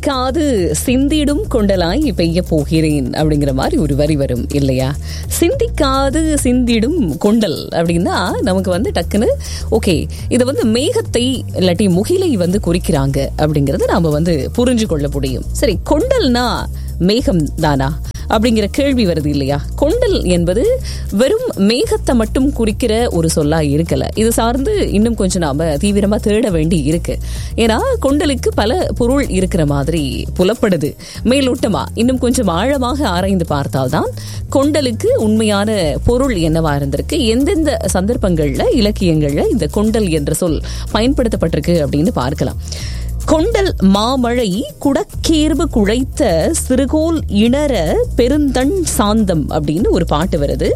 சிந்திக்காது சிந்திடும் கொண்டலாய் பெய்ய போகிறேன் அப்படிங்கிற மாதிரி ஒரு வரி வரும் இல்லையா சிந்திக்காது சிந்திடும் கொண்டல் அப்படின்னா நமக்கு வந்து டக்குன்னு ஓகே இது வந்து மேகத்தை இல்லாட்டி முகிலை வந்து குறிக்கிறாங்க அப்படிங்கறத நாம வந்து புரிஞ்சு கொள்ள முடியும் சரி கொண்டல்னா மேகம் தானா அப்படிங்கிற கேள்வி வருது இல்லையா கொண்டல் என்பது வெறும் மேகத்தை மட்டும் குறிக்கிற ஒரு சொல்லா இருக்கல இது சார்ந்து இன்னும் கொஞ்சம் நாம தீவிரமா தேட வேண்டி இருக்கு ஏன்னா கொண்டலுக்கு பல பொருள் இருக்கிற மாதிரி புலப்படுது மேலோட்டமா இன்னும் கொஞ்சம் ஆழமாக ஆராய்ந்து பார்த்தால்தான் கொண்டலுக்கு உண்மையான பொருள் என்னவா இருந்திருக்கு எந்தெந்த சந்தர்ப்பங்கள்ல இலக்கியங்கள்ல இந்த கொண்டல் என்ற சொல் பயன்படுத்தப்பட்டிருக்கு அப்படின்னு பார்க்கலாம் கொண்டல் மாமழை குடக்கேர்வு குழைத்த சிறுகோல் இணர பெருந்தண் சாந்தம் அப்படின்னு ஒரு பாட்டு வருது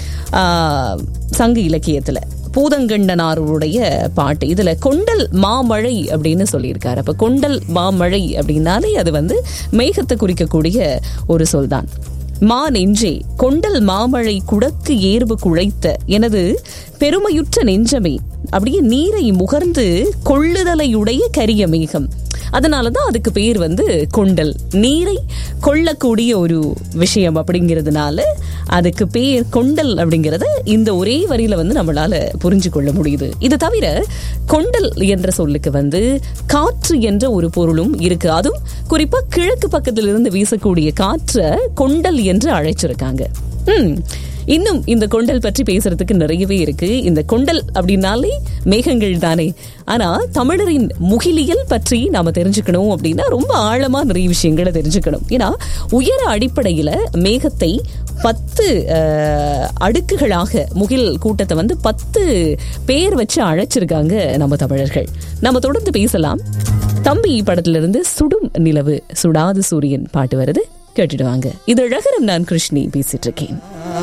ஆஹ், சங்க இலக்கியத்துல பூதங்கண்டனாருடைய பாட்டு இதுல கொண்டல் மாமழை அப்படின்னு சொல்லியிருக்காரு அப்ப கொண்டல் மாமழை அப்படின்னாலே அது வந்து மேகத்தை குறிக்கக்கூடிய ஒரு சொல்தான் மா நெஞ்சே கொண்டல் மாமழை குடக்கு ஏர்வு குழைத்த எனது பெருமையுற்ற நெஞ்சமே அப்படியே நீரை முகர்ந்து கொள்ளுதலையுடைய கரிய மேகம் அதனாலதான் அதுக்கு பேர் வந்து கொண்டல் நீரை கொள்ளக்கூடிய ஒரு விஷயம் அப்படிங்கிறதுனால அதுக்கு பேர் கொண்டல் அப்படிங்கறத இந்த ஒரே வரியில வந்து நம்மளால புரிஞ்சு கொள்ள முடியுது இது தவிர கொண்டல் என்ற சொல்லுக்கு வந்து காற்று என்ற ஒரு பொருளும் இருக்கு அதுவும் குறிப்பா கிழக்கு பக்கத்துல இருந்து வீசக்கூடிய காற்றை கொண்டல் என்று அழைச்சிருக்காங்க ம் இன்னும் இந்த கொண்டல் பற்றி பேசுறதுக்கு நிறையவே இருக்கு இந்த கொண்டல் அப்படின்னாலே மேகங்கள் தானே ஆனா தமிழரின் முகிலியல் பற்றி நாம தெரிஞ்சுக்கணும் அப்படின்னா ரொம்ப ஆழமா நிறைய விஷயங்களை தெரிஞ்சுக்கணும் ஏன்னா உயர அடிப்படையில மேகத்தை பத்து அஹ், அடுக்குகளாக முகில் கூட்டத்தை வந்து பத்து பேர் வச்சு அழைச்சிருக்காங்க நம்ம தமிழர்கள் நம்ம தொடர்ந்து பேசலாம் தம்பி படத்துல இருந்து சுடும் நிலவு சுடாது சூரியன் பாட்டு வருது கேட்டுடுவாங்க இது அழகரம் நான் கிருஷ்ணி பேசிட்டு இருக்கேன்